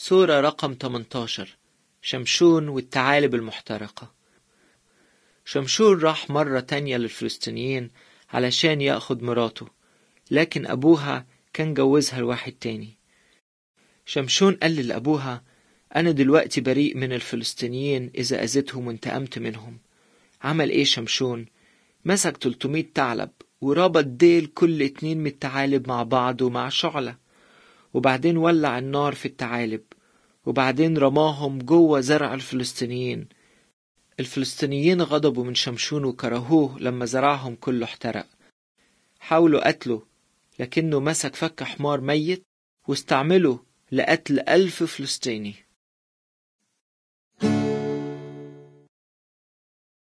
سورة رقم 18 شمشون والثعالب المحترقة شمشون راح مرة تانية للفلسطينيين علشان ياخد مراته لكن أبوها كان جوزها لواحد تاني شمشون قال لأبوها أنا دلوقتي بريء من الفلسطينيين إذا أذيتهم وانتقمت منهم عمل إيه شمشون؟ مسك 300 ثعلب وربط ديل كل اتنين من الثعالب مع بعض ومع شعلة وبعدين ولع النار في الثعالب وبعدين رماهم جوه زرع الفلسطينيين الفلسطينيين غضبوا من شمشون وكرهوه لما زرعهم كله احترق حاولوا قتله لكنه مسك فك حمار ميت واستعمله لقتل ألف فلسطيني